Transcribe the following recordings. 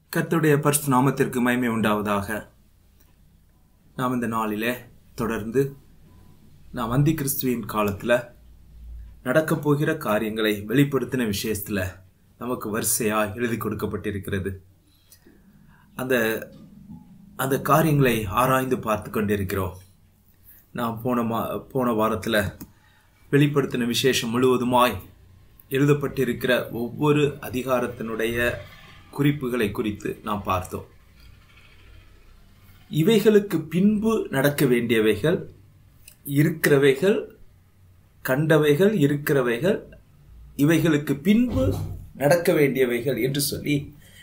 கர்த்தருடைய பரிசு நாமத்திற்கு மகிமை உண்டாவதாக நாம் இந்த நாளிலே தொடர்ந்து நாம் அந்தி கிறிஸ்துவின் காலத்தில் நடக்கப் போகிற காரியங்களை வெளிப்படுத்தின விஷயத்தில் நமக்கு வரிசையாக எழுதி கொடுக்கப்பட்டிருக்கிறது அந்த அந்த காரியங்களை ஆராய்ந்து பார்த்து கொண்டிருக்கிறோம் நாம் போன மா போன வாரத்தில் வெளிப்படுத்தின விசேஷம் முழுவதுமாய் எழுதப்பட்டிருக்கிற ஒவ்வொரு அதிகாரத்தினுடைய குறிப்புகளை குறித்து நாம் பார்த்தோம் இவைகளுக்கு பின்பு நடக்க வேண்டியவைகள் இருக்கிறவைகள் கண்டவைகள் இருக்கிறவைகள் இவைகளுக்கு பின்பு நடக்க வேண்டியவைகள் என்று சொல்லி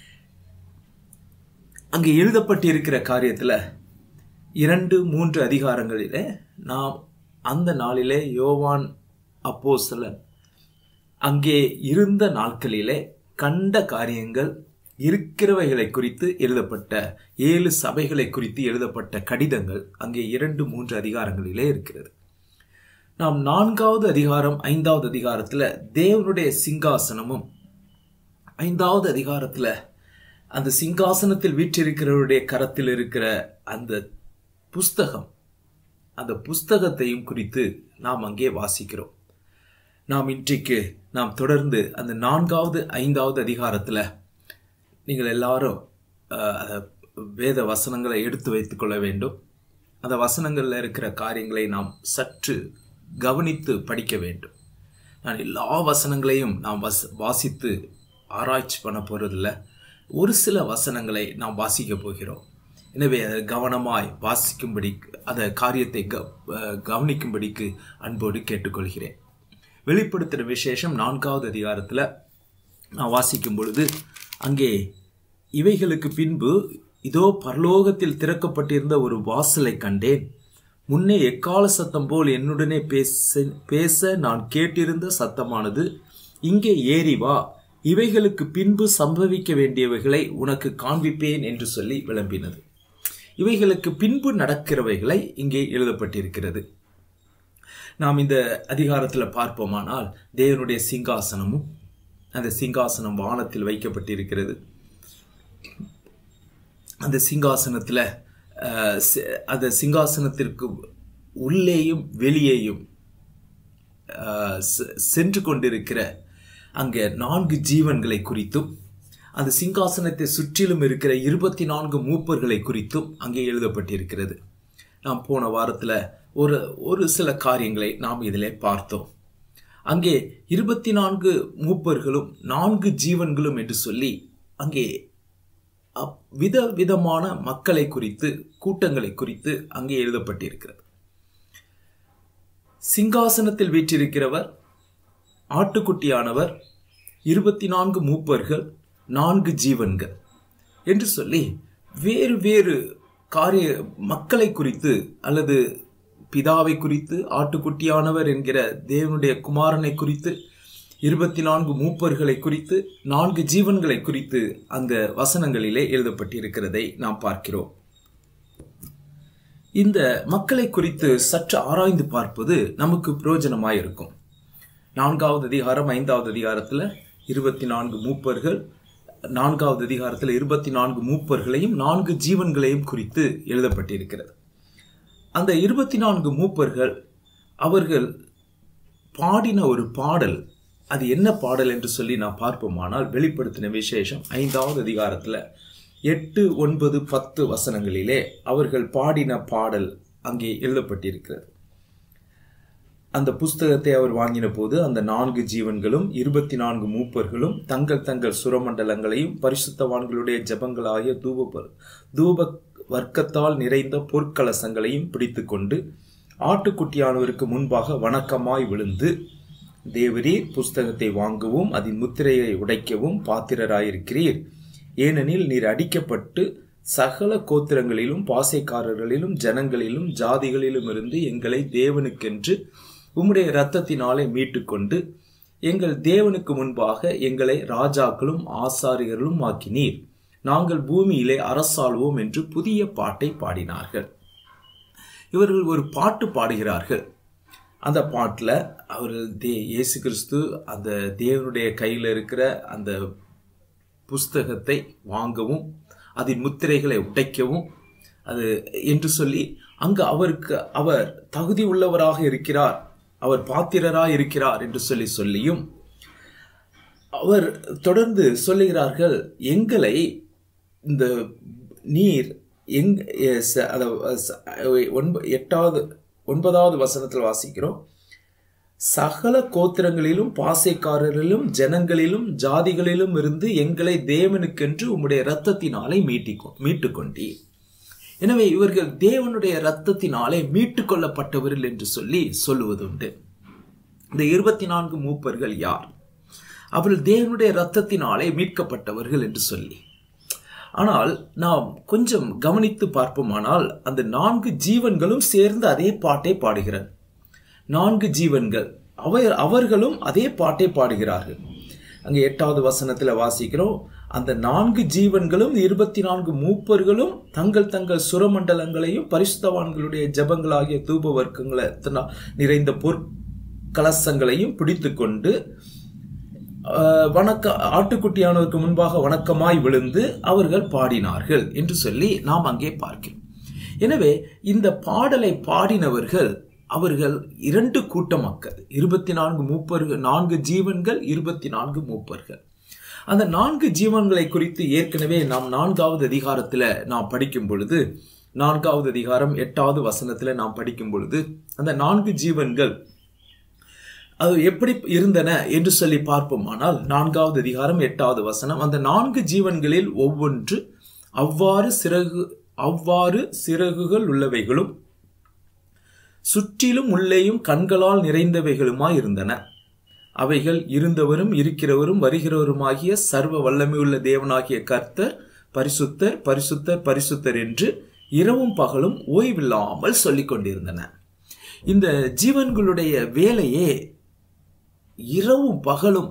அங்கே எழுதப்பட்டிருக்கிற காரியத்தில் இரண்டு மூன்று அதிகாரங்களிலே நாம் அந்த நாளிலே யோவான் அப்போஸ்தலன் அங்கே இருந்த நாட்களிலே கண்ட காரியங்கள் இருக்கிறவைகளை குறித்து எழுதப்பட்ட ஏழு சபைகளை குறித்து எழுதப்பட்ட கடிதங்கள் அங்கே இரண்டு மூன்று அதிகாரங்களிலே இருக்கிறது நாம் நான்காவது அதிகாரம் ஐந்தாவது அதிகாரத்தில் தேவனுடைய சிங்காசனமும் ஐந்தாவது அதிகாரத்தில் அந்த சிங்காசனத்தில் வீற்றிருக்கிறவருடைய கரத்தில் இருக்கிற அந்த புஸ்தகம் அந்த புஸ்தகத்தையும் குறித்து நாம் அங்கே வாசிக்கிறோம் நாம் இன்றைக்கு நாம் தொடர்ந்து அந்த நான்காவது ஐந்தாவது அதிகாரத்தில் நீங்கள் எல்லாரும் வேத வசனங்களை எடுத்து வைத்துக் கொள்ள வேண்டும் அந்த வசனங்களில் இருக்கிற காரியங்களை நாம் சற்று கவனித்து படிக்க வேண்டும் நான் எல்லா வசனங்களையும் நாம் வஸ் வாசித்து ஆராய்ச்சி பண்ண போகிறதில்ல ஒரு சில வசனங்களை நாம் வாசிக்க போகிறோம் எனவே அதை கவனமாய் வாசிக்கும்படி அந்த காரியத்தை க கவனிக்கும்படிக்கு அன்போடு கேட்டுக்கொள்கிறேன் வெளிப்படுத்துகிற விசேஷம் நான்காவது அதிகாரத்தில் நான் வாசிக்கும் பொழுது அங்கே இவைகளுக்கு பின்பு இதோ பரலோகத்தில் திறக்கப்பட்டிருந்த ஒரு வாசலை கண்டேன் முன்னே எக்கால சத்தம் போல் என்னுடனே பேச பேச நான் கேட்டிருந்த சத்தமானது இங்கே ஏறி வா இவைகளுக்கு பின்பு சம்பவிக்க வேண்டியவைகளை உனக்கு காண்பிப்பேன் என்று சொல்லி விளம்பினது இவைகளுக்கு பின்பு நடக்கிறவைகளை இங்கே எழுதப்பட்டிருக்கிறது நாம் இந்த அதிகாரத்தில் பார்ப்போமானால் தேவனுடைய சிங்காசனமும் அந்த சிங்காசனம் வானத்தில் வைக்கப்பட்டிருக்கிறது அந்த சிங்காசனத்தில் அந்த சிங்காசனத்திற்கு உள்ளேயும் வெளியேயும் சென்று கொண்டிருக்கிற அங்கே நான்கு ஜீவன்களை குறித்தும் அந்த சிங்காசனத்தை சுற்றிலும் இருக்கிற இருபத்தி நான்கு மூப்பர்களை குறித்தும் அங்கே எழுதப்பட்டிருக்கிறது நாம் போன வாரத்தில் ஒரு ஒரு சில காரியங்களை நாம் இதில் பார்த்தோம் அங்கே இருபத்தி நான்கு மூப்பர்களும் நான்கு ஜீவன்களும் என்று சொல்லி அங்கே வித விதமான மக்களை குறித்து கூட்டங்களை குறித்து அங்கே எழுதப்பட்டிருக்கிறது சிங்காசனத்தில் வீற்றிருக்கிறவர் ஆட்டுக்குட்டியானவர் இருபத்தி நான்கு மூப்பர்கள் நான்கு ஜீவன்கள் என்று சொல்லி வேறு வேறு காரிய மக்களை குறித்து அல்லது பிதாவை குறித்து ஆட்டுக்குட்டியானவர் என்கிற தேவனுடைய குமாரனை குறித்து இருபத்தி நான்கு மூப்பர்களை குறித்து நான்கு ஜீவன்களை குறித்து அந்த வசனங்களிலே எழுதப்பட்டிருக்கிறதை நாம் பார்க்கிறோம் இந்த மக்களை குறித்து சற்று ஆராய்ந்து பார்ப்பது நமக்கு பிரயோஜனமாயிருக்கும் நான்காவது அதிகாரம் ஐந்தாவது அதிகாரத்தில் இருபத்தி நான்கு மூப்பர்கள் நான்காவது அதிகாரத்தில் இருபத்தி நான்கு மூப்பர்களையும் நான்கு ஜீவன்களையும் குறித்து எழுதப்பட்டிருக்கிறது அந்த இருபத்தி நான்கு மூப்பர்கள் அவர்கள் பாடின ஒரு பாடல் அது என்ன பாடல் என்று சொல்லி நான் பார்ப்போமானால் வெளிப்படுத்தின விசேஷம் ஐந்தாவது அதிகாரத்தில் எட்டு ஒன்பது பத்து வசனங்களிலே அவர்கள் பாடின பாடல் அங்கே எழுதப்பட்டிருக்கிறது அந்த புஸ்தகத்தை அவர் வாங்கின போது அந்த நான்கு ஜீவன்களும் இருபத்தி நான்கு மூப்பர்களும் தங்கள் தங்கள் சுரமண்டலங்களையும் பரிசுத்தவான்களுடைய ஜபங்களாகிய தூப தூப வர்க்கத்தால் நிறைந்த பொற்கலசங்களையும் பிடித்து கொண்டு ஆட்டுக்குட்டியானவருக்கு முன்பாக வணக்கமாய் விழுந்து தேவரீர் புஸ்தகத்தை வாங்கவும் அதன் முத்திரையை உடைக்கவும் பாத்திரராயிருக்கிறீர் ஏனெனில் நீர் அடிக்கப்பட்டு சகல கோத்திரங்களிலும் பாசைக்காரர்களிலும் ஜனங்களிலும் ஜாதிகளிலும் இருந்து எங்களை தேவனுக்கென்று உம்முடைய இரத்தத்தினாலே மீட்டுக்கொண்டு எங்கள் தேவனுக்கு முன்பாக எங்களை ராஜாக்களும் ஆசாரியர்களும் ஆக்கினீர் நாங்கள் பூமியிலே அரசாள்வோம் என்று புதிய பாட்டை பாடினார்கள் இவர்கள் ஒரு பாட்டு பாடுகிறார்கள் அந்த பாட்டில் அவர் தே இயேசு கிறிஸ்து அந்த தேவனுடைய கையில் இருக்கிற அந்த புஸ்தகத்தை வாங்கவும் அதன் முத்திரைகளை உடைக்கவும் அது என்று சொல்லி அங்கு அவருக்கு அவர் தகுதி உள்ளவராக இருக்கிறார் அவர் பாத்திரராக இருக்கிறார் என்று சொல்லி சொல்லியும் அவர் தொடர்ந்து சொல்லுகிறார்கள் எங்களை இந்த நீர் எங் எ- ச- அத- ச- ஒன்ப எட்டாவது ஒன்பதாவது வசனத்தில் வாசிக்கிறோம் சகல கோத்திரங்களிலும் பாசைக்காரரிலும் ஜனங்களிலும் ஜாதிகளிலும் இருந்து எங்களை தேவனுக்கென்று உம்முடைய இரத்தத்தினாலே மீட்டிக்கொ மீட்டுக்கொண்டீர் எனவே இவர்கள் தேவனுடைய இரத்தத்தினாலே மீட்டுக் கொள்ளப்பட்டவர்கள் என்று சொல்லி சொல்லுவதுண்டு இந்த இருபத்தி நான்கு மூப்பர்கள் யார் அவர்கள் தேவனுடைய இரத்தத்தினாலே மீட்கப்பட்டவர்கள் என்று சொல்லி ஆனால் நாம் கொஞ்சம் கவனித்து பார்ப்போமானால் அந்த நான்கு ஜீவன்களும் சேர்ந்து அதே பாட்டை பாடுகிறது நான்கு ஜீவன்கள் அவர் அவர்களும் அதே பாட்டை பாடுகிறார்கள் அங்கே எட்டாவது வசனத்தில் வாசிக்கிறோம் அந்த நான்கு ஜீவன்களும் இருபத்தி நான்கு மூப்பர்களும் தங்கள் தங்கள் சுரமண்டலங்களையும் பரிசுத்தவான்களுடைய ஜபங்களாகிய தூப வர்க்கங்களை நிறைந்த பொற்கலசங்களையும் பிடித்துக்கொண்டு ஆஹ், வணக்க ஆட்டுக்குட்டியானவருக்கு முன்பாக வணக்கமாய் விழுந்து அவர்கள் பாடினார்கள் என்று சொல்லி நாம் அங்கே பார்க்கிறோம் எனவே இந்த பாடலை பாடினவர்கள் அவர்கள் இரண்டு கூட்ட மக்கள் இருபத்தி நான்கு மூப்பர்கள் நான்கு ஜீவன்கள் இருபத்தி நான்கு மூப்பர்கள் அந்த நான்கு ஜீவன்களை குறித்து ஏற்கனவே நாம் நான்காவது அதிகாரத்தில் நாம் படிக்கும் பொழுது நான்காவது அதிகாரம் எட்டாவது வசனத்துல நாம் படிக்கும் பொழுது அந்த நான்கு ஜீவன்கள் அது எப்படி இருந்தன என்று சொல்லி பார்ப்போமானால் நான்காவது அதிகாரம் எட்டாவது வசனம் அந்த நான்கு ஜீவன்களில் ஒவ்வொன்று அவ்வாறு சிறகு அவ்வாறு சிறகுகள் உள்ளவைகளும் சுற்றிலும் உள்ளேயும் கண்களால் நிறைந்தவைகளுமாய் இருந்தன அவைகள் இருந்தவரும் இருக்கிறவரும் வருகிறவருமாகிய சர்வ வல்லமையுள்ள தேவனாகிய கர்த்தர் பரிசுத்தர் பரிசுத்தர் பரிசுத்தர் என்று இரவும் பகலும் ஓய்வில்லாமல் சொல்லிக் கொண்டிருந்தன இந்த ஜீவன்களுடைய வேலையே இரவும் பகலும்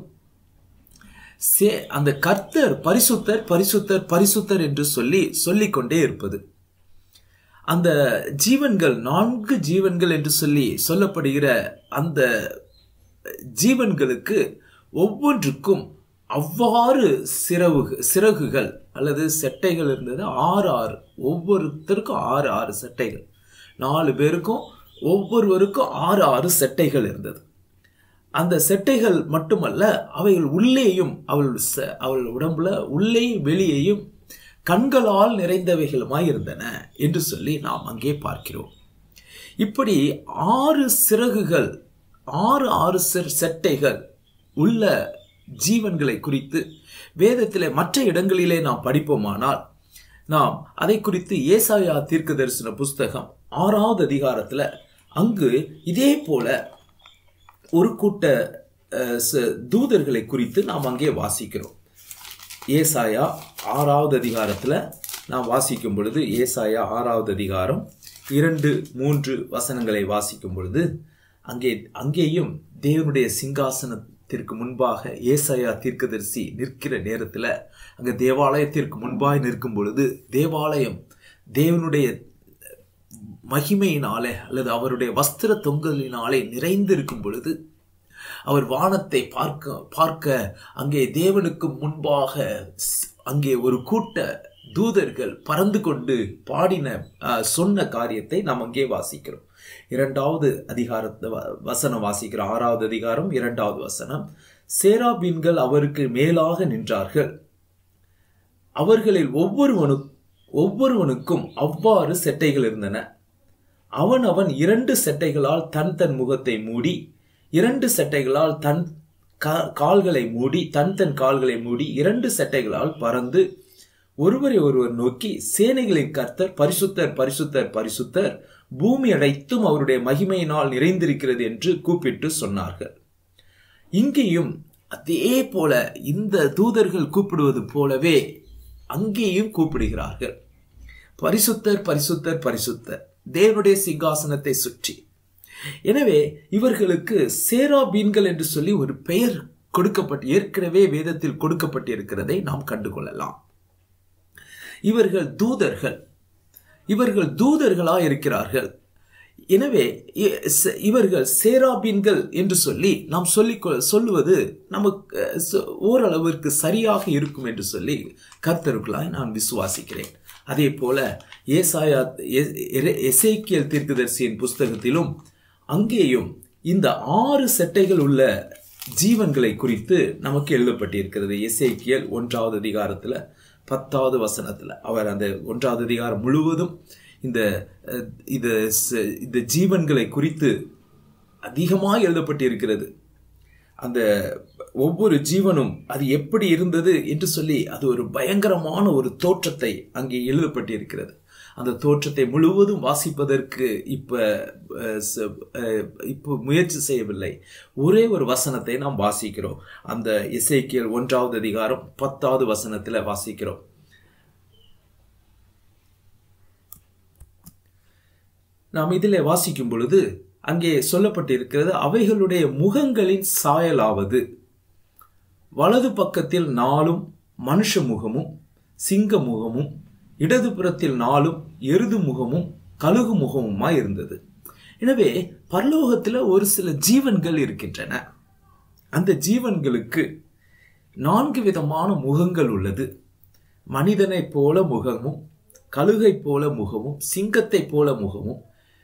சே அந்த கர்த்தர் பரிசுத்தர் பரிசுத்தர் பரிசுத்தர் என்று சொல்லி சொல்லிக்கொண்டே இருப்பது அந்த ஜீவன்கள் நான்கு ஜீவன்கள் என்று சொல்லி சொல்லப்படுகிற அந்த ஜீவன்களுக்கு ஒவ்வொன்றுக்கும் அவ்வாறு சிறகு சிறகுகள் அல்லது செட்டைகள் இருந்தது ஆறு ஆறு ஒவ்வொருத்தருக்கும் ஆறு ஆறு செட்டைகள் நாலு பேருக்கும் ஒவ்வொருவருக்கும் ஆறு ஆறு செட்டைகள் இருந்தது அந்த செட்டைகள் மட்டுமல்ல அவைகள் உள்ளேயும் அவள் ச- அவள் உடம்புல உள்ளேயும் வெளியேயும் கண்களால் நிறைந்தவைகளுமாய் இருந்தன என்று சொல்லி நாம் அங்கே பார்க்கிறோம் இப்படி ஆறு சிறகுகள் ஆறு ஆறு செ- செட்டைகள் உள்ள ஜீவன்களை குறித்து வேதத்திலே மற்ற இடங்களிலே நாம் படிப்போமானால் நாம் அதை குறித்து ஏசாயா தீர்க்க தரிசன புஸ்தகம் ஆறாவது அதிகாரத்துல அங்கு இதே போல ஒரு கூட்ட அஹ், ச- தூதர்களை குறித்து நாம் அங்கே வாசிக்கிறோம் ஏசாயா ஆறாவது அதிகாரத்துல நாம் வாசிக்கும் பொழுது ஏசாயா ஆறாவது அதிகாரம் இரண்டு மூன்று வசனங்களை வாசிக்கும் பொழுது அங்கே அங்கேயும் தேவனுடைய சிங்காசனத்திற்கு முன்பாக ஏசாயா தீர்க்கதரிசி நிற்கிற நேரத்துல அங்க தேவாலயத்திற்கு முன்பாய் நிற்கும் பொழுது தேவாலயம் தேவனுடைய மகிமையினாலே அல்லது அவருடைய வஸ்திர தொங்கலினாலே நிறைந்திருக்கும் பொழுது அவர் வானத்தை பார்க்க பார்க்க அங்கே தேவனுக்கு முன்பாக ஸ்- அங்கே ஒரு கூட்ட தூதர்கள் பறந்து கொண்டு பாடின அஹ், சொன்ன காரியத்தை நாம் அங்கே வாசிக்கிறோம் இரண்டாவது அதிகாரத்தை வ- வசனம் வாசிக்கிறோம் ஆறாவது அதிகாரம் இரண்டாவது வசனம் சேராபீன்கள் அவருக்கு மேலாக நின்றார்கள் அவர்களில் ஒவ்வொருவனு ஒவ்வொருவனுக்கும் அவ்வாறு செட்டைகள் இருந்தன அவன் அவன் இரண்டு செட்டைகளால் தன் தன் முகத்தை மூடி இரண்டு செட்டைகளால் தன் கா- கால்களை மூடி தன் தன் கால்களை மூடி இரண்டு செட்டைகளால் பறந்து ஒருவரை ஒருவர் நோக்கி சேனைகளின் கர்த்தர் பரிசுத்தர் பரிசுத்தர் பரிசுத்தர் பூமி அனைத்தும் அவருடைய மகிமையினால் நிறைந்திருக்கிறது என்று கூப்பிட்டு சொன்னார்கள் இங்கேயும் அதே போல இந்த தூதர்கள் கூப்பிடுவது போலவே அங்கேயும் கூப்பிடுகிறார்கள் பரிசுத்தர் பரிசுத்தர் பரிசுத்தர் தேவனுடைய சிங்காசனத்தை சுற்றி எனவே இவர்களுக்கு சேராபீன்கள் என்று சொல்லி ஒரு பெயர் கொடுக்கப்பட்டு ஏற்கனவே வேதத்தில் கொடுக்கப்பட்டிருக்கிறதை நாம் கண்டுகொள்ளலாம் இவர்கள் தூதர்கள் இவர்கள் தூதர்களா இருக்கிறார்கள் எனவே இ- ச- இவர்கள் சேராபீன்கள் என்று சொல்லி நாம் சொல்லி சொல்லுவது நமக்கு அஹ், ச- ஓரளவிற்கு சரியாக இருக்கும் என்று சொல்லி கர்த்தருக்குள்ளாய் நான் விசுவாசிக்கிறேன் அதே போல ஏசாயா எ- எரே- எசேக்கியேல் தீர்க்கதரிசியின் புஸ்தகத்திலும் அங்கேயும் இந்த ஆறு செட்டைகள் உள்ள ஜீவன்களை குறித்து நமக்கு எழுதப்பட்டிருக்கிறது எசேக்கியேல் ஒன்றாவது அதிகாரத்துல பத்தாவது வசனத்துல அவர் அந்த ஒன்றாவது அதிகாரம் முழுவதும் இந்த அஹ், இது ச- இந்த ஜீவன்களை குறித்து அதிகமாக எழுதப்பட்டிருக்கிறது அந்த ஒவ்வொரு ஜீவனும் அது எப்படி இருந்தது என்று சொல்லி அது ஒரு பயங்கரமான ஒரு தோற்றத்தை அங்கே எழுதப்பட்டிருக்கிறது அந்த தோற்றத்தை முழுவதும் வாசிப்பதற்கு இப்ப அஹ், ச- அஹ், இப்போ முயற்சி செய்யவில்லை ஒரே ஒரு வசனத்தை நாம் வாசிக்கிறோம் அந்த இசைக்கியல் ஒன்றாவது அதிகாரம் பத்தாவது வசனத்துல வாசிக்கிறோம் நாம் இதிலே வாசிக்கும் பொழுது அங்கே சொல்லப்பட்டிருக்கிறது அவைகளுடைய முகங்களின் சாயலாவது வலது பக்கத்தில் நாலும் மனுஷ முகமும் சிங்க முகமும் இடதுபுறத்தில் நாலும் எருது முகமும் கழுகு முகமுமாய் இருந்தது எனவே பரலோகத்தில் ஒரு சில ஜீவன்கள் இருக்கின்றன அந்த ஜீவன்களுக்கு நான்கு விதமான முகங்கள் உள்ளது மனிதனைப் போல முகமும் கழுகைப் போல முகமும் சிங்கத்தைப் போல முகமும்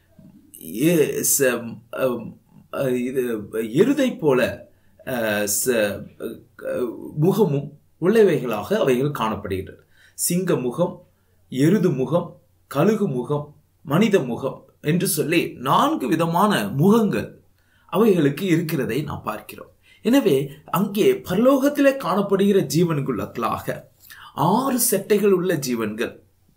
ஏ- ச- அம், அஹ், இது எருதைப் போல அஹ், ச- அஹ், முகமும் உள்ளவைகளாக அவைகள் காணப்படுகின்றன சிங்க முகம் எருது முகம் கழுகு முகம் மனித முகம் என்று சொல்லி நான்கு விதமான முகங்கள் அவைகளுக்கு இருக்கிறதை நாம் பார்க்கிறோம் எனவே அங்கே பரலோகத்திலே காணப்படுகிற ஜீவன்குள்ளங்களாக ஆறு செட்டைகள் உள்ள ஜீவன்கள்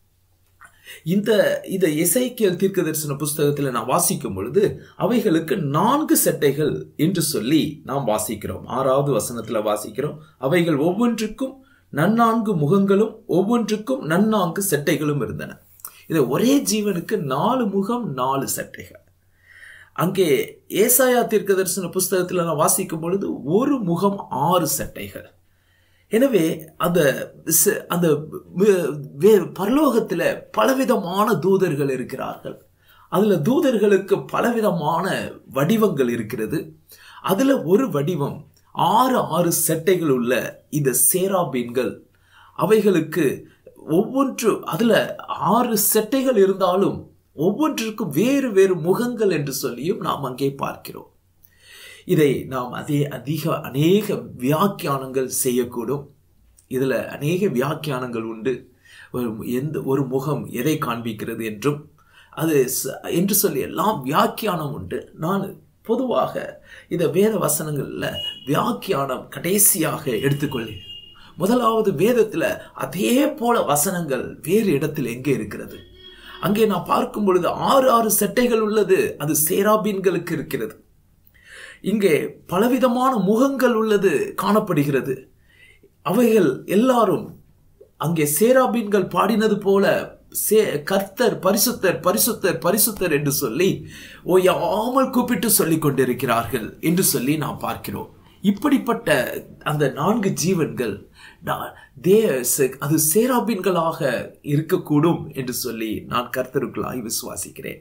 இந்த இந்த இசைக்கியல் தீர்க்க தரிசன புஸ்தகத்தில் நான் வாசிக்கும் பொழுது அவைகளுக்கு நான்கு செட்டைகள் என்று சொல்லி நாம் வாசிக்கிறோம் ஆறாவது வசனத்துல வாசிக்கிறோம் அவைகள் ஒவ்வொன்றுக்கும் நன்னான்கு முகங்களும் ஒவ்வொன்றுக்கும் நன்னான்கு செட்டைகளும் இருந்தன இது ஒரே ஜீவனுக்கு நாலு முகம் நாலு செட்டைகள் அங்கே ஏசாயா தீர்க்க தரிசன புஸ்தகத்தில் நான் வாசிக்கும் பொழுது ஒரு முகம் ஆறு செட்டைகள் எனவே அந்த ச- அந்த வே- வே- பரலோகத்துல பலவிதமான தூதர்கள் இருக்கிறார்கள் அதுல தூதர்களுக்கு பலவிதமான வடிவங்கள் இருக்கிறது அதுல ஒரு வடிவம் ஆறு ஆறு செட்டைகள் உள்ள இந்த சேராபீன்கள் அவைகளுக்கு ஒவ்வொன்று அதுல ஆறு செட்டைகள் இருந்தாலும் ஒவ்வொன்றிற்கும் வேறு வேறு முகங்கள் என்று சொல்லியும் நாம் அங்கே பார்க்கிறோம் இதை நாம் அதே அதிக அநேக வியாக்கியானங்கள் செய்யக்கூடும் இதுல அநேக வியாக்கியானங்கள் உண்டு ஒரு எந்த ஒரு முகம் எதை காண்பிக்கிறது என்றும் அது ச- என்று சொல்லி எல்லாம் வியாக்கியானம் உண்டு நான் பொதுவாக இந்த வேத வசனங்கள்ல வியாக்கியானம் கடைசியாக எடுத்துக்கொள்கிறேன் முதலாவது வேதத்துல அதே போல வசனங்கள் வேறு இடத்தில் எங்கே இருக்கிறது அங்கே நான் பார்க்கும் பொழுது ஆறு ஆறு செட்டைகள் உள்ளது அது சேராபீன்களுக்கு இருக்கிறது இங்கே பலவிதமான முகங்கள் உள்ளது காணப்படுகிறது அவைகள் எல்லாரும் அங்கே சேராபீன்கள் பாடினது போல சே கர்த்தர் பரிசுத்தர் பரிசுத்தர் பரிசுத்தர் என்று சொல்லி ஓயாமல் கூப்பிட்டு சொல்லிக் கொண்டிருக்கிறார்கள் என்று சொல்லி நாம் பார்க்கிறோம் இப்படிப்பட்ட அந்த நான்கு ஜீவன்கள் நான் தே ச- அது சேராபீன்களாக இருக்கக்கூடும் என்று சொல்லி நான் கர்த்தருக்குள்ளாய் விசுவாசிக்கிறேன்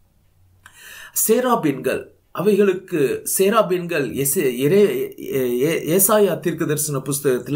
சேராபீன்கள் அவைகளுக்கு சேராபீன்கள் எசே- எரே- ஏ- ஏ- ஏசாயா தீர்க்க தரிசன புஸ்தகத்துல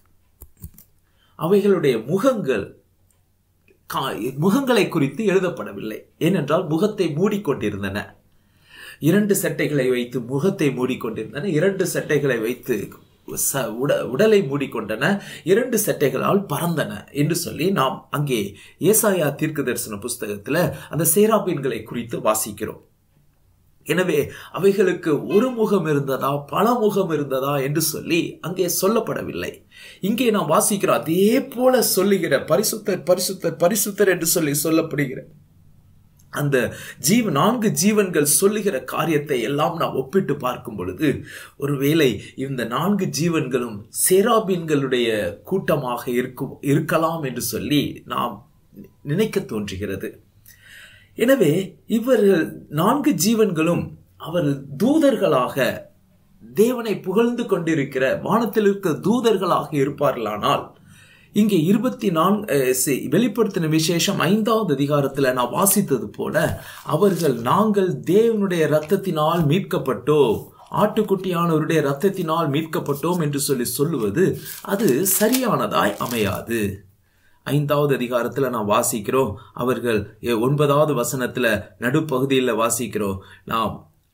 அவைகளுடைய முகங்கள் கா- முகங்களை குறித்து எழுதப்படவில்லை ஏனென்றால் முகத்தை மூடிக்கொண்டிருந்தன இரண்டு சட்டைகளை வைத்து முகத்தை மூடிக்கொண்டிருந்தன இரண்டு சட்டைகளை வைத்து ச- உட- உடலை மூடிக்கொண்டன இரண்டு சட்டைகளால் பறந்தன என்று சொல்லி நாம் அங்கே ஏசாயா தீர்க்க தரிசன புஸ்தகத்துல அந்த சேராபீன்களை குறித்து வாசிக்கிறோம் எனவே அவைகளுக்கு ஒரு முகம் இருந்ததா பல முகம் இருந்ததா என்று சொல்லி அங்கே சொல்லப்படவில்லை இங்கே நாம் வாசிக்கிறோம் அதே போல சொல்லுகிற பரிசுத்தர் பரிசுத்தர் பரிசுத்தர் என்று சொல்லி சொல்லப்படுகிற அந்த ஜீவ நான்கு ஜீவன்கள் சொல்லுகிற காரியத்தை எல்லாம் நாம் ஒப்பிட்டு பார்க்கும் பொழுது ஒருவேளை இந்த நான்கு ஜீவன்களும் சேராபீன்களுடைய கூட்டமாக இருக்கும் இருக்கலாம் என்று சொல்லி நாம் நினைக்க தோன்றுகிறது எனவே இவர்கள் நான்கு ஜீவன்களும் அவர் தூதர்களாக தேவனை புகழ்ந்து கொண்டிருக்கிற வானத்தில் இருக்க தூதர்களாக இருப்பார்களானால் இங்கே இருபத்தி நான்கு வெளிப்படுத்தின விசேஷம் ஐந்தாவது அதிகாரத்தில் நான் வாசித்தது போல அவர்கள் நாங்கள் தேவனுடைய இரத்தத்தினால் மீட்கப்பட்டோம் ஆட்டுக்குட்டியானவருடைய இரத்தத்தினால் மீட்கப்பட்டோம் என்று சொல்லி சொல்லுவது அது சரியானதாய் அமையாது ஐந்தாவது அதிகாரத்தில் நான் வாசிக்கிறோம் அவர்கள் எ- ஒன்பதாவது வசனத்தில் நடுப்பகுதியில் வாசிக்கிறோம் நாம்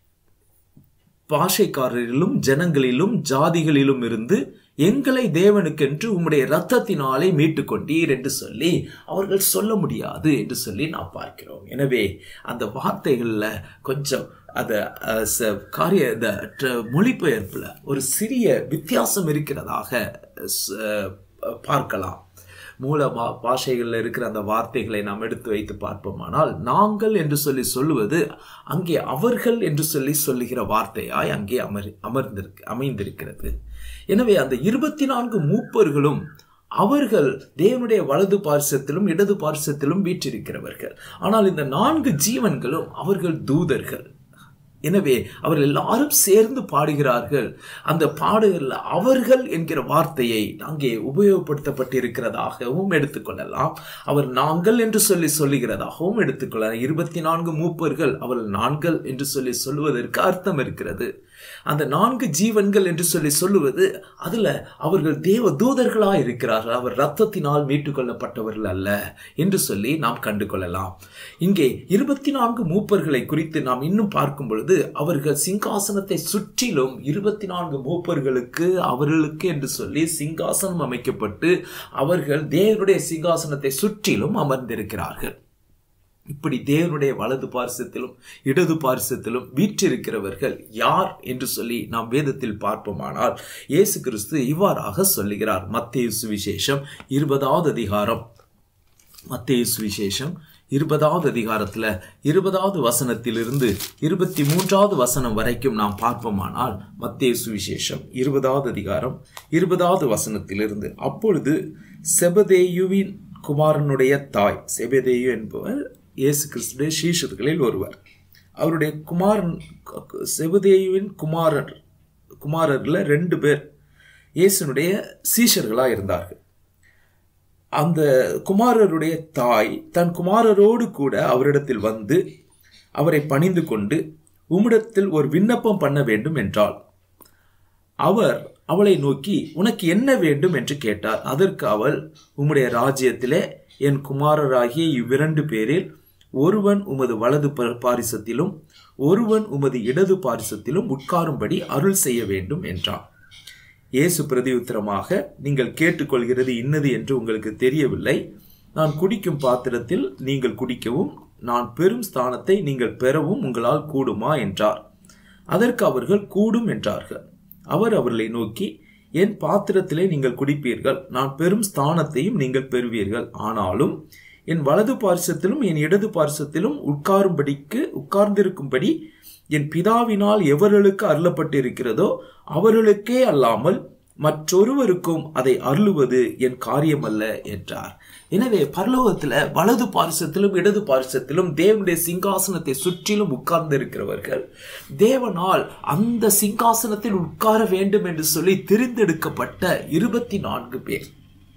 பாஷைக்காரரிலும் ஜனங்களிலும் ஜாதிகளிலும் இருந்து எங்களை தேவனுக்கென்று உம்முடைய இரத்தத்தினாலே மீட்டுக் கொண்டீர் என்று சொல்லி அவர்கள் சொல்ல முடியாது என்று சொல்லி நாம் பார்க்கிறோம் எனவே அந்த வார்த்தைகளில் கொஞ்சம் அந்த அஹ், ச- காரிய இந்த ட்ர- மொழிபெயர்ப்புல ஒரு சிறிய வித்தியாசம் இருக்கிறதாக ச- பார்க்கலாம் மூல பா பாஷைகளில் இருக்கிற அந்த வார்த்தைகளை நாம் எடுத்து வைத்து பார்ப்போமானால் நாங்கள் என்று சொல்லி சொல்லுவது அங்கே அவர்கள் என்று சொல்லி சொல்லுகிற வார்த்தையாய் அங்கே அமர் அமர்ந்திருக்கு அமைந்திருக்கிறது எனவே அந்த இருபத்தி நான்கு மூப்பர்களும் அவர்கள் தேவனுடைய வலது பார்சத்திலும் இடது பார்சத்திலும் வீற்றிருக்கிறவர்கள் ஆனால் இந்த நான்கு ஜீவன்களும் அவர்கள் தூதர்கள் எனவே அவர்கள் எல்லாரும் சேர்ந்து பாடுகிறார்கள் அந்த பாடுகள்ல அவர்கள் என்கிற வார்த்தையை அங்கே உபயோகப்படுத்தப்பட்டிருக்கிறதாகவும் எடுத்துக்கொள்ளலாம் அவர் நாங்கள் என்று சொல்லி சொல்லுகிறதாகவும் எடுத்துக்கொள்ளலாம் இருபத்தி நான்கு மூப்பர்கள் அவர்கள் நான்கள் என்று சொல்லி சொல்லுவதற்கு அர்த்தம் இருக்கிறது அந்த நான்கு ஜீவன்கள் என்று சொல்லி சொல்லுவது அதுல அவர்கள் தேவ தூதர்களா இருக்கிறார்கள் அவர் ரத்தத்தினால் மீட்டுக் கொள்ளப்பட்டவர்கள் அல்ல என்று சொல்லி நாம் கண்டு கொள்ளலாம் இங்கே இருபத்தி நான்கு மூப்பர்களை குறித்து நாம் இன்னும் பார்க்கும் பொழுது அவர்கள் சிங்காசனத்தை சுற்றிலும் இருபத்தி நான்கு மூப்பர்களுக்கு அவர்களுக்கு என்று சொல்லி சிங்காசனம் அமைக்கப்பட்டு அவர்கள் தேவனுடைய சிங்காசனத்தை சுற்றிலும் அமர்ந்திருக்கிறார்கள் இப்படி தேவனுடைய வலது பார்சத்திலும் இடது பார்சத்திலும் வீற்றிருக்கிறவர்கள் யார் என்று சொல்லி நாம் வேதத்தில் பார்ப்போமானால் இயேசு கிறிஸ்து இவ்வாறாக சொல்லுகிறார் மத்தேயு சுவிசேஷம் இருபதாவது அதிகாரம் மத்தேயு சுவிசேஷம் இருபதாவது அதிகாரத்தில் இருபதாவது வசனத்திலிருந்து இருபத்தி மூன்றாவது வசனம் வரைக்கும் நாம் பார்ப்போமானால் மத்தேயு சுவிசேஷம் இருபதாவது அதிகாரம் இருபதாவது வசனத்திலிருந்து அப்பொழுது செபதேயுவின் குமாரனுடைய தாய் செபதேயு என்பவர் இயேசு கிறிஸ்துடைய சீஷர்களில் ஒருவர் அவருடைய குமாரன் செபதேயுவின் குமாரர் குமாரர்ல ரெண்டு பேர் இயேசுனுடைய சீஷர்களாக இருந்தார்கள் அந்த குமாரருடைய தாய் தன் குமாரரோடு கூட அவரிடத்தில் வந்து அவரை பணிந்து கொண்டு உம்மிடத்தில் ஒரு விண்ணப்பம் பண்ண வேண்டும் என்றாள் அவர் அவளை நோக்கி உனக்கு என்ன வேண்டும் என்று கேட்டார் அதற்கு அவள் உம்முடைய ராஜ்யத்திலே என் குமாரராகிய இவ்விரண்டு பேரில் ஒருவன் உமது வலது ப- பாரிசத்திலும் ஒருவன் உமது இடது பாரிசத்திலும் உட்காரும்படி அருள் செய்ய வேண்டும் என்றான் இயேசு பிரதியுத்தரமாக நீங்கள் கேட்டுக்கொள்கிறது இன்னது என்று உங்களுக்கு தெரியவில்லை நான் குடிக்கும் பாத்திரத்தில் நீங்கள் குடிக்கவும் நான் பெரும் ஸ்தானத்தை நீங்கள் பெறவும் உங்களால் கூடுமா என்றார் அதற்கு அவர்கள் கூடும் என்றார்கள் அவர் அவர்களை நோக்கி என் பாத்திரத்திலே நீங்கள் குடிப்பீர்கள் நான் பெரும் ஸ்தானத்தையும் நீங்கள் பெறுவீர்கள் ஆனாலும் என் வலது பார்சத்திலும் என் இடது பார்சத்திலும் உட்காரும்படிக்கு உட்கார்ந்திருக்கும்படி என் பிதாவினால் எவர்களுக்கு அருளப்பட்டிருக்கிறதோ அவர்களுக்கே அல்லாமல் மற்றொருவருக்கும் அதை அருளுவது என் காரியமல்ல என்றார் எனவே பரலோகத்துல வலது பார்சத்திலும் இடது பார்சத்திலும் தேவனுடைய சிங்காசனத்தை சுற்றிலும் உட்கார்ந்திருக்கிறவர்கள் தேவனால் அந்த சிங்காசனத்தில் உட்கார வேண்டும் என்று சொல்லி தெரிந்தெடுக்கப்பட்ட இருபத்தி நான்கு பேர்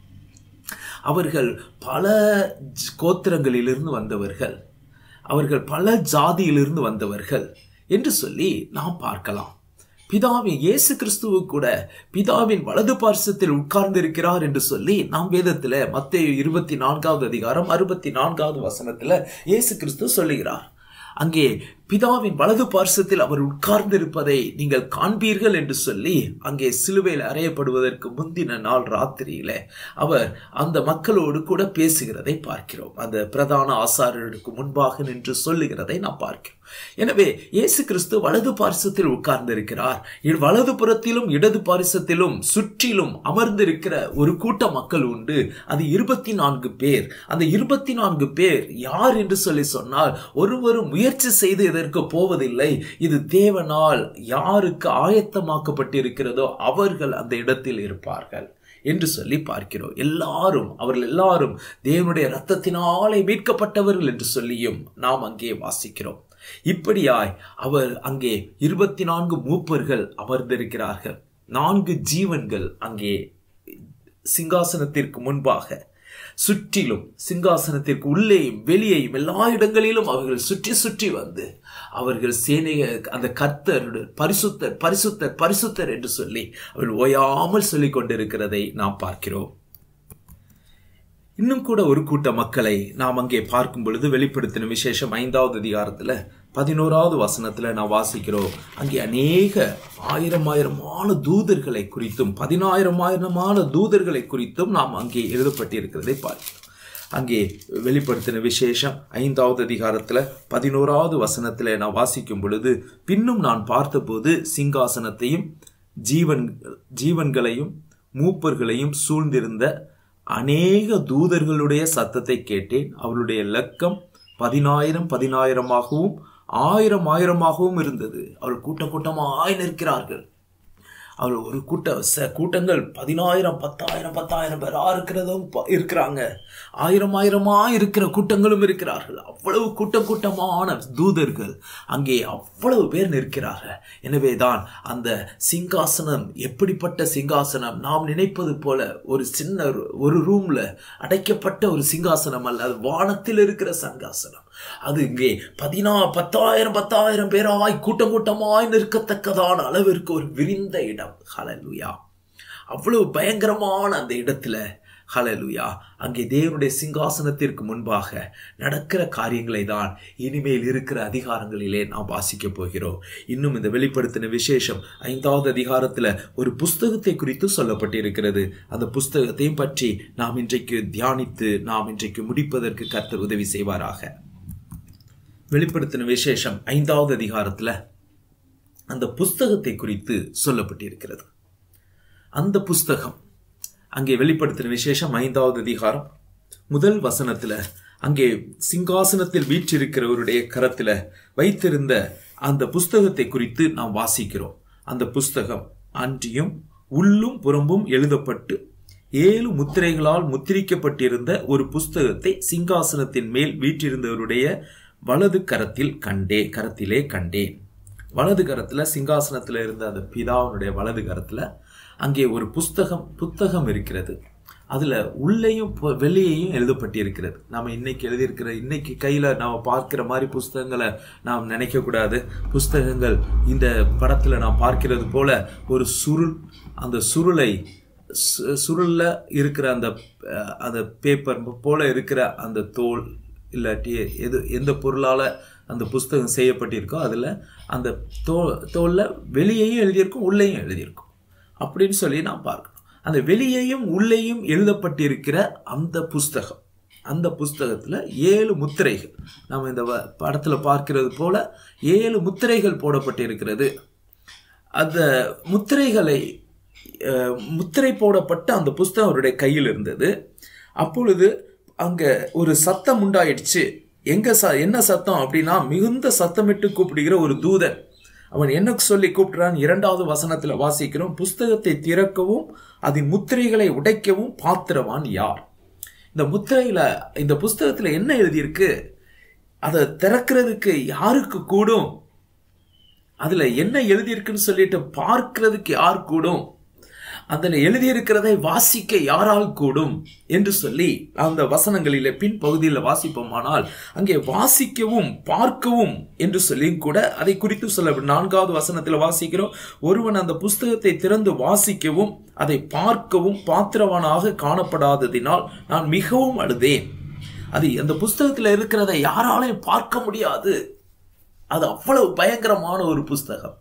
அவர்கள் பல ஜ- கோத்திரங்களிலிருந்து வந்தவர்கள் அவர்கள் பல ஜாதியிலிருந்து வந்தவர்கள் என்று சொல்லி நாம் பார்க்கலாம் பிதாவின் இயேசு கிறிஸ்துவு கூட பிதாவின் வலது பார்சத்தில் உட்கார்ந்திருக்கிறார் என்று சொல்லி நாம் வேதத்துல மத்தேயு இருபத்தி நான்காவது அதிகாரம் அறுபத்தி நான்காவது வசனத்துல இயேசு கிறிஸ்து சொல்லுகிறார் அங்கே பிதாவின் வலது பார்சத்தில் அவர் உட்கார்ந்திருப்பதை நீங்கள் காண்பீர்கள் என்று சொல்லி அங்கே சிலுவையில் அறையப்படுவதற்கு முந்தின நாள் ராத்திரியில அவர் அந்த மக்களோடு கூட பேசுகிறதை பார்க்கிறோம் அந்த பிரதான ஆசாரியருக்கு முன்பாக நின்று சொல்லுகிறதை நாம் பார்க்கிறோம் எனவே இயேசு கிறிஸ்து வலது பார்சத்தில் உட்கார்ந்திருக்கிறார் இ- வலது புறத்திலும் இடது பார்சத்திலும் சுற்றிலும் அமர்ந்திருக்கிற ஒரு கூட்ட மக்கள் உண்டு அது இருபத்தி நான்கு பேர் அந்த இருபத்தி நான்கு பேர் யார் என்று சொல்லி சொன்னால் ஒருவரும் முயற்சி செய்து இதற்கு போவதில்லை இது தேவனால் யாருக்கு ஆயத்தமாக்கப்பட்டிருக்கிறதோ அவர்கள் அந்த இடத்தில் இருப்பார்கள் என்று சொல்லி பார்க்கிறோம் எல்லாரும் அவர்கள் எல்லாரும் தேவனுடைய இரத்தத்தினாலே மீட்கப்பட்டவர்கள் என்று சொல்லியும் நாம் அங்கே வாசிக்கிறோம் இப்படியாய் அவர் அங்கே இருபத்தி நான்கு மூப்பர்கள் அமர்ந்திருக்கிறார்கள் நான்கு ஜீவன்கள் அங்கே சிங்காசனத்திற்கு முன்பாக சுற்றிலும் சிங்காசனத்திற்கு உள்ளேயும் வெளியேயும் எல்லா இடங்களிலும் அவர்கள் சுற்றி சுற்றி வந்து அவர்கள் சேனைய அந்த கர்த்தர் பரிசுத்தர் பரிசுத்தர் பரிசுத்தர் என்று சொல்லி அவர்கள் ஓயாமல் சொல்லிக் கொண்டிருக்கிறதை நாம் பார்க்கிறோம் இன்னும் கூட ஒரு கூட்ட மக்களை நாம் அங்கே பார்க்கும் பொழுது வெளிப்படுத்தின விசேஷம் ஐந்தாவது அதிகாரத்துல பதினோராவது வசனத்துல நான் வாசிக்கிறோம் அங்கே அநேக ஆயிரம் ஆயிரமான தூதர்களை குறித்தும் பதினாயிரம் ஆயிரமான தூதர்களை குறித்தும் நாம் அங்கே எழுதப்பட்டிருக்கிறதை பார்க்கிறோம் அங்கே வெளிப்படுத்தின விசேஷம் ஐந்தாவது அதிகாரத்துல பதினோராவது வசனத்துல நான் வாசிக்கும் பொழுது பின்னும் நான் பார்த்தபோது சிங்காசனத்தையும் ஜீவன் ஜீவன்களையும் மூப்பர்களையும் சூழ்ந்திருந்த அநேக தூதர்களுடைய சத்தத்தை கேட்டேன் அவருடைய லக்கம் பதினாயிரம் பதினாயிரமாகவும் ஆயிரம் ஆயிரமாகவும் இருந்தது அவர்கள் கூட்டம் கூட்டமாய் நிற்கிறார்கள் அவர்கள் ஒரு கூட்ட ச கூட்டங்கள் பதினாயிரம் பத்தாயிரம் பத்தாயிரம் பேரா இருக்கிறதும் ப- இருக்கிறாங்க ஆயிரம் ஆயிரமா இருக்கிற கூட்டங்களும் இருக்கிறார்கள் அவ்வளவு கூட்டம் கூட்டமான தூதர்கள் அங்கே அவ்வளவு பேர் நிற்கிறார்கள் எனவேதான் அந்த சிங்காசனம் எப்படிப்பட்ட சிங்காசனம் நாம் நினைப்பது போல ஒரு சின்ன ஒரு- ஒரு ரூம்ல அடைக்கப்பட்ட ஒரு சிங்காசனம் அல்ல அது வானத்தில் இருக்கிற சிங்காசனம் அது இங்கே பதினா பத்தாயிரம் பத்தாயிரம் பேராய் கூட்டம் கூட்டமாய் நிற்கத்தக்கதான அளவிற்கு ஒரு விரிந்த இடம் ஹalleluya அவ்வளவு பயங்கரமான அந்த இடத்துல ஹalleluya அங்கே தேவனுடைய சிங்காசனத்திற்கு முன்பாக நடக்கிற காரியங்களை தான் இனிமேல் இருக்கிற அதிகாரங்களிலே நாம் வாசிக்க போகிறோம் இன்னும் இந்த வெளிப்படுத்தின விசேஷம் ஐந்தாவது அதிகாரத்துல ஒரு புஸ்தகத்தை குறித்து சொல்லப்பட்டிருக்கிறது அந்த புஸ்தகத்தையும் பற்றி நாம் இன்றைக்கு தியானித்து நாம் இன்றைக்கு முடிப்பதற்கு கர்த்தர் உதவி செய்வாராக வெளிப்படுத்தின விசேஷம் ஐந்தாவது அதிகாரத்துல அந்த புஸ்தகத்தை குறித்து சொல்லப்பட்டிருக்கிறது அந்த புஸ்தகம் அங்கே வெளிப்படுத்தின விசேஷம் ஐந்தாவது அதிகாரம் முதல் வசனத்துல அங்கே சிங்காசனத்தில் வீற்றிருக்கிறவருடைய கரத்துல வைத்திருந்த அந்த புஸ்தகத்தை குறித்து நாம் வாசிக்கிறோம் அந்த புஸ்தகம் அன்றியும் உள்ளும் புறம்பும் எழுதப்பட்டு ஏழு முத்திரைகளால் முத்திரிக்கப்பட்டிருந்த ஒரு புஸ்தகத்தை சிங்காசனத்தின் மேல் வீற்றிருந்தவருடைய வலது கரத்தில் கண்டே கரத்திலே கண்டேன் வலது கரத்துல சிங்காசனத்துல இருந்த அந்த பிதாவினுடைய வலது கரத்துல அங்கே ஒரு புஸ்தகம் புத்தகம் இருக்கிறது அதுல உள்ளேயும் பு- வெளியேயும் எழுதப்பட்டிருக்கிறது நாம இன்னைக்கு எழுதியிருக்கிற இன்னைக்கு கையில நாம பார்க்கிற மாதிரி புஸ்தகங்களை நாம் நினைக்க கூடாது புஸ்தகங்கள் இந்த படத்துல நாம் பார்க்கிறது போல ஒரு சுருள் அந்த சுருளை சு- சுருள்ல இருக்கிற அந்த அஹ், அந்த பேப்பர் போல இருக்கிற அந்த தோல் இல்லாட்டி எது எந்த பொருளால அந்த புஸ்தகம் செய்யப்பட்டிருக்கோ அதுல அந்த தோ தோல்ல வெளியேயும் எழுதியிருக்கும் உள்ளேயும் எழுதியிருக்கும் அப்படின்னு சொல்லி நான் பார்க்கணும் அந்த வெளியேயும் உள்ளேயும் எழுதப்பட்டிருக்கிற அந்த புஸ்தகம் அந்த புஸ்தகத்துல ஏழு முத்திரைகள் நம்ம இந்த வ- படத்துல பார்க்கிறது போல ஏழு முத்திரைகள் போடப்பட்டிருக்கிறது அந்த முத்திரைகளை அஹ், முத்திரை போடப்பட்ட அந்த புஸ்தகம் அவருடைய கையில் இருந்தது அப்பொழுது அங்க ஒரு சத்தம் உண்டாயிடுச்சு எங்க ச என்ன சத்தம் அப்படின்னா மிகுந்த சத்தமிட்டு கூப்பிடுகிற ஒரு தூதன் அவன் என்ன சொல்லி கூப்பிடுறான் இரண்டாவது வசனத்துல வாசிக்கிறோம் புஸ்தகத்தை திறக்கவும் அதன் முத்திரைகளை உடைக்கவும் பாத்திரவான் யார் இந்த முத்திரையில இந்த புஸ்தகத்துல என்ன எழுதியிருக்கு அதை திறக்கிறதுக்கு யாருக்கு கூடும் அதுல என்ன எழுதியிருக்குன்னு சொல்லிட்டு பார்க்கிறதுக்கு யார் கூடும் அதுல எழுதியிருக்கிறதை வாசிக்க யாரால் கூடும் என்று சொல்லி அந்த வசனங்களிலே பின் பகுதியில் வாசிப்போமானால் அங்கே வாசிக்கவும் பார்க்கவும் என்று சொல்லி கூட அதை குறித்து சொல்ல நான்காவது வசனத்தில் வாசிக்கிறோம் ஒருவன் அந்த புஸ்தகத்தை திறந்து வாசிக்கவும் அதை பார்க்கவும் பாத்திரவானாக காணப்படாததினால் நான் மிகவும் அழுதேன் அது அந்த புஸ்தகத்தில் இருக்கிறதை யாராலையும் பார்க்க முடியாது அது அவ்வளவு பயங்கரமான ஒரு புஸ்தகம்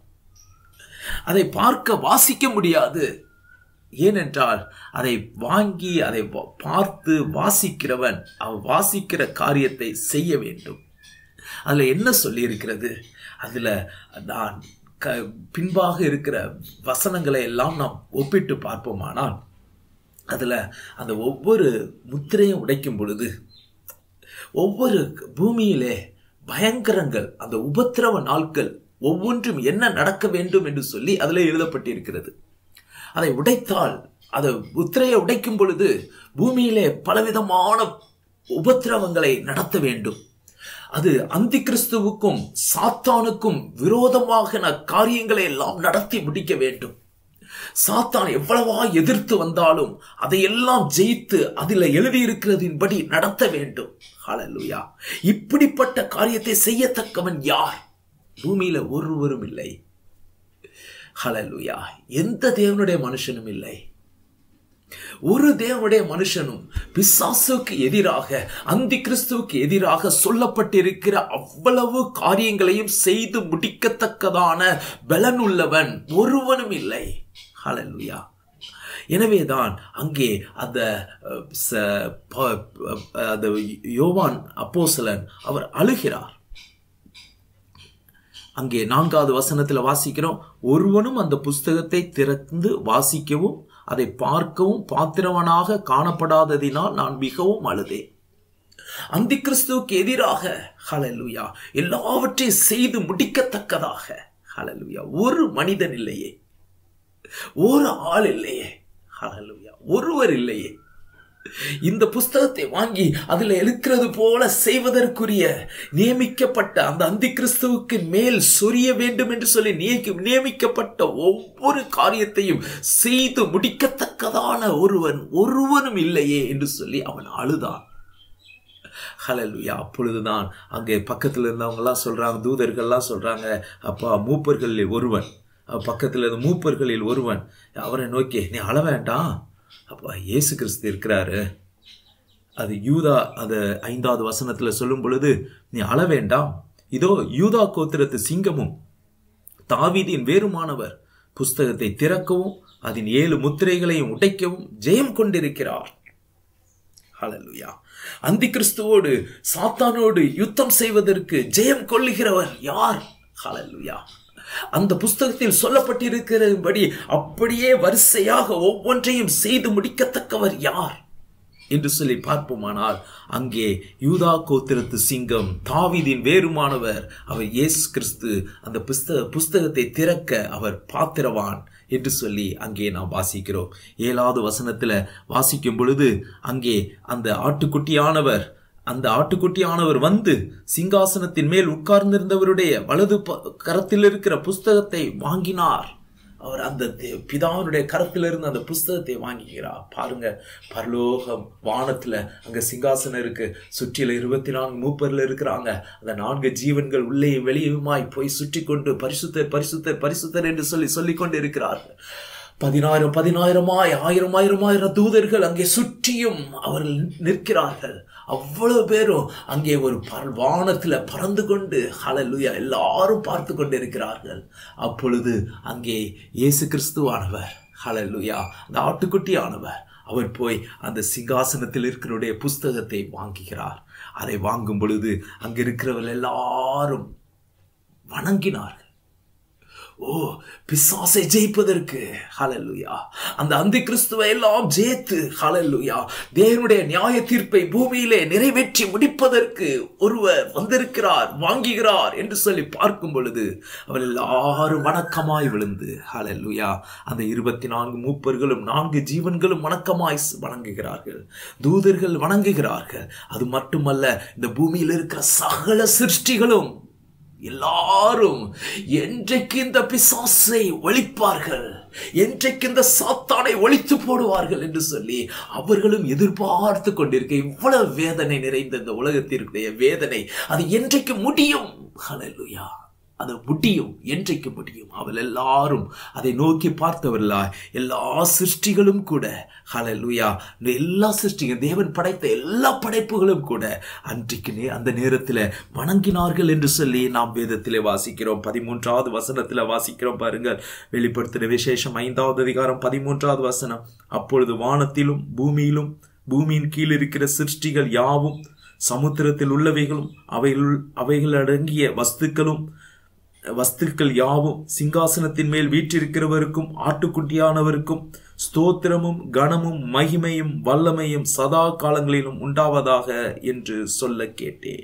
அதை பார்க்க வாசிக்க முடியாது ஏனென்றால் அதை வாங்கி அதை வா- பார்த்து வாசிக்கிறவன் அவன் வாசிக்கிற காரியத்தை செய்ய வேண்டும் அதுல என்ன சொல்லி இருக்கிறது அதுல நான் க பின்பாக இருக்கிற வசனங்களை எல்லாம் நாம் ஒப்பிட்டு பார்ப்போமானால் அதுல அந்த ஒவ்வொரு முத்திரையும் உடைக்கும் பொழுது ஒவ்வொரு பூமியிலே பயங்கரங்கள் அந்த உபத்திரவ நாட்கள் ஒவ்வொன்றும் என்ன நடக்க வேண்டும் என்று சொல்லி அதில் எழுதப்பட்டிருக்கிறது அதை உடைத்தால் அதை முத்திரையை உடைக்கும் பொழுது பூமியிலே பலவிதமான உபத்திரவங்களை நடத்த வேண்டும் அது அந்தி கிறிஸ்துவுக்கும் சாத்தானுக்கும் விரோதமாக காரியங்களை எல்லாம் நடத்தி முடிக்க வேண்டும் சாத்தான் எவ்வளவா எதிர்த்து வந்தாலும் அதையெல்லாம் ஜெயித்து அதில் எழுதியிருக்கிறதின்படி நடத்த வேண்டும் ஹalleluya இப்படிப்பட்ட காரியத்தை செய்யத்தக்கவன் யார் பூமியில ஒருவரும் இல்லை ஹalleluya எந்த தேவனுடைய மனுஷனும் இல்லை ஒரு தேவனுடைய மனுஷனும் பிசாசுக்கு எதிராக அந்தி கிறிஸ்துவுக்கு எதிராக சொல்லப்பட்டிருக்கிற அவ்வளவு காரியங்களையும் செய்து முடிக்கத்தக்கதான பலனுள்ளவன் ஒருவனும் இல்லை ஹalleluya எனவேதான் அங்கே அந்த அஹ், ச- ப- ப- அந்த யோவான் அப்போஸ்தலன் அவர் அழுகிறார் அங்கே நான்காவது வசனத்தில் வாசிக்கிறோம் ஒருவனும் அந்த புஸ்தகத்தை திறந்து வாசிக்கவும் அதை பார்க்கவும் பாத்திரவனாக காணப்படாததினால் நான் மிகவும் அழுதேன் அந்தி கிறிஸ்துவுக்கு எதிராக ஹalleluya எல்லாவற்றையும் செய்து முடிக்கத்தக்கதாக ஹalleluya ஒரு மனிதன் இல்லையே ஒரு ஆள் இல்லையே ஹalleluya ஒருவர் இல்லையே இந்த புஸ்தகத்தை வாங்கி அதுல இருக்கிறது போல செய்வதற்குரிய நியமிக்கப்பட்ட அந்த அந்தி கிறிஸ்துவுக்கு மேல் சொரிய வேண்டும் என்று சொல்லி நியமி- நியமிக்கப்பட்ட ஒவ்வொரு காரியத்தையும் செய்து முடிக்கத்தக்கதான ஒருவன் ஒருவனும் இல்லையே என்று சொல்லி அவன் அழுதான் ஹalleluya அப்பொழுதுதான் அங்கே பக்கத்தில் இருந்தவங்கலாம் சொல்றாங்க தூதர்கள்லாம் சொல்றாங்க அப்பா மூப்பர்களில் ஒருவன் அப்ப பக்கத்தில் இருந்த மூப்பர்களில் ஒருவன் அவரை நோக்கி நீ அழ வேண்டாம் அப்பா இயேசு கிறிஸ்து இருக்கிறாரு அது யூதா அது ஐந்தாவது வசனத்துல சொல்லும் பொழுது நீ அழ வேண்டாம் இதோ யூதா கோத்திரத்து சிங்கமும் தாவீதின் வேறுமானவர் புஸ்தகத்தை திறக்கவும் அதன் ஏழு முத்திரைகளையும் உடைக்கவும் ஜெயம் கொண்டிருக்கிறார் ஹalleluya அந்தி கிறிஸ்துவோடு சாத்தானோடு யுத்தம் செய்வதற்கு ஜெயம் கொள்ளுகிறவர் யார் ஹalleluya அந்த புஸ்தகத்தில் சொல்லப்பட்டிருக்கிறபடி அப்படியே வரிசையாக ஒவ்வொன்றையும் செய்து முடிக்கத்தக்கவர் யார் என்று சொல்லி பார்ப்போமானால் அங்கே யூதா கோத்திரத்து சிங்கம் தாவீதின் வேறுமானவர் அவர் இயேசு கிறிஸ்து அந்த புஸ்தக புஸ்தகத்தை திறக்க அவர் பாத்திரவான் என்று சொல்லி அங்கே நாம் வாசிக்கிறோம் ஏழாவது வசனத்துல வாசிக்கும் பொழுது அங்கே அந்த ஆட்டுக்குட்டியானவர் அந்த ஆட்டுக்குட்டியானவர் வந்து சிங்காசனத்தின் மேல் உட்கார்ந்திருந்தவருடைய வலது ப- கரத்தில் இருக்கிற புஸ்தகத்தை வாங்கினார் அவர் அந்த தே- பிதாவினுடைய கரத்தில் இருந்து அந்த புஸ்தகத்தை வாங்கிக்கிறார் பாருங்க பரலோகம் வானத்துல அங்க சிங்காசனம் இருக்கு சுற்றில இருபத்தி நான்கு மூப்பர்ல இருக்கிறாங்க அந்த நான்கு ஜீவன்கள் உள்ளே வெளியுமாய் போய் சுற்றி கொண்டு பரிசுத்தர் பரிசுத்தர் பரிசுத்தர் என்று சொல்லி சொல்லிக் கொண்டு இருக்கிறார்கள் பதினாயிரம் பதினாயிரமாய் ஆயிரம் ஆயிரம் ஆயிரம் தூதர்கள் அங்கே சுற்றியும் அவர்கள் நிற்கிறார்கள் அவ்வளவு பேரும் அங்கே ஒரு பர- வானத்துல பறந்து கொண்டு ஹalleluya எல்லாரும் பார்த்து கொண்டிருக்கிறார்கள் அப்பொழுது அங்கே இயேசு கிறிஸ்துவானவர் ஹalleluya அந்த ஆட்டுக்குட்டியானவர் அவர் போய் அந்த சிங்காசனத்தில் இருக்கிறவருடைய புஸ்தகத்தை வாங்குகிறார் அதை வாங்கும் பொழுது அங்க இருக்கிறவர்கள் எல்லாரும் வணங்கினார்கள் ஓ பிசாசை ஜெயிப்பதற்கு ஹalleluya அந்த அந்தி கிறிஸ்துவை எல்லாம் ஜெயித்து ஹalleluya தேவனுடைய நியாய தீர்ப்பை பூமியிலே நிறைவேற்றி முடிப்பதற்கு ஒருவர் வந்திருக்கிறார் வாங்குகிறார் என்று சொல்லி பார்க்கும் பொழுது அவர் எல்லாரும் வணக்கமாய் விழுந்து ஹalleluya அந்த இருபத்தி நான்கு மூப்பர்களும் நான்கு ஜீவன்களும் வணக்கமாய் வணங்குகிறார்கள் தூதர்கள் வணங்குகிறார்கள் அது மட்டுமல்ல இந்த பூமியில் இருக்கிற சகல சிருஷ்டிகளும் எல்லாரும் என்றைக்கு இந்த பிசாசை ஒழிப்பார்கள் என்றைக்கு இந்த சாத்தானை ஒழித்து போடுவார்கள் என்று சொல்லி அவர்களும் எதிர்பார்த்து கொண்டிருக்க இவ்வளவு வேதனை நிறைந்த இந்த உலகத்திற்குடைய வேதனை அது என்றைக்கு முடியும் ஹalleluya அது முடியும் என்றைக்கு முடியும் அவள் எல்லாரும் அதை நோக்கி பார்த்தவர்களா எல்லா சிருஷ்டிகளும் கூட ஹalleluya இந்த எல்லா சிருஷ்டிகளும் தேவன் படைத்த எல்லா படைப்புகளும் கூட அன்றைக்கு நே- அந்த நேரத்தில் வணங்கினார்கள் என்று சொல்லி நாம் வேதத்திலே வாசிக்கிறோம் பதிமூன்றாவது வசனத்தில் வாசிக்கிறோம் பாருங்கள் வெளிப்படுத்தின விசேஷம் ஐந்தாவது அதிகாரம் பதிமூன்றாவது வசனம் அப்பொழுது வானத்திலும் பூமியிலும் பூமியின் கீழ் இருக்கிற சிருஷ்டிகள் யாவும் சமுத்திரத்தில் உள்ளவைகளும் அவைகள் அவைகள் அடங்கிய வஸ்துக்களும் வஸ்துக்கள் யாவும் சிங்காசனத்தின் மேல் வீற்றிருக்கிறவருக்கும் ஆட்டுக்குட்டியானவருக்கும் ஸ்தோத்திரமும் கனமும் மகிமையும் வல்லமையும் சதா காலங்களிலும் உண்டாவதாக என்று சொல்ல கேட்டேன்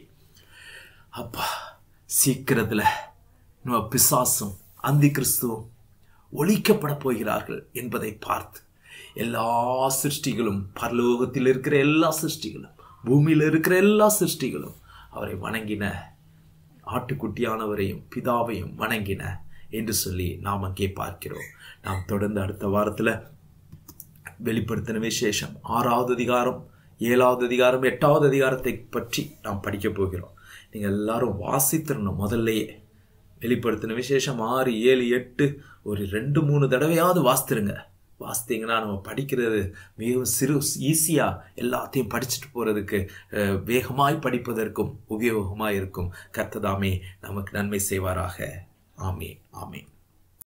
அப்பா சீக்கிரத்துல நம்ம பிசாசும் அந்தி கிறிஸ்துவும் ஒழிக்கப்பட போகிறார்கள் என்பதை பார்த்து எல்லா சிருஷ்டிகளும் பரலோகத்தில் இருக்கிற எல்லா சிருஷ்டிகளும் பூமியில் இருக்கிற எல்லா சிருஷ்டிகளும் அவரை வணங்கின ஆட்டுக்குட்டியானவரையும் பிதாவையும் வணங்கின என்று சொல்லி நாம் அங்கே பார்க்கிறோம் நாம் தொடர்ந்து அடுத்த வாரத்தில் வெளிப்படுத்தின விசேஷம் ஆறாவது அதிகாரம் ஏழாவது அதிகாரம் எட்டாவது அதிகாரத்தை பற்றி நாம் படிக்க போகிறோம் நீங்கள் எல்லாரும் வாசித்திரணும் முதல்லையே வெளிப்படுத்தின விசேஷம் ஆறு ஏழு எட்டு ஒரு ரெண்டு மூணு தடவையாவது வாசித்துருங்க வாசித்தீங்கன்னா நம்ம படிக்கிறது மிகவும் சிறு ஈஸியாக எல்லாத்தையும் படிச்சுட்டு போகிறதுக்கு வேகமாய் படிப்பதற்கும் உபயோகமாக இருக்கும் கர்த்ததாமே நமக்கு நன்மை செய்வாராக ஆமே ஆமே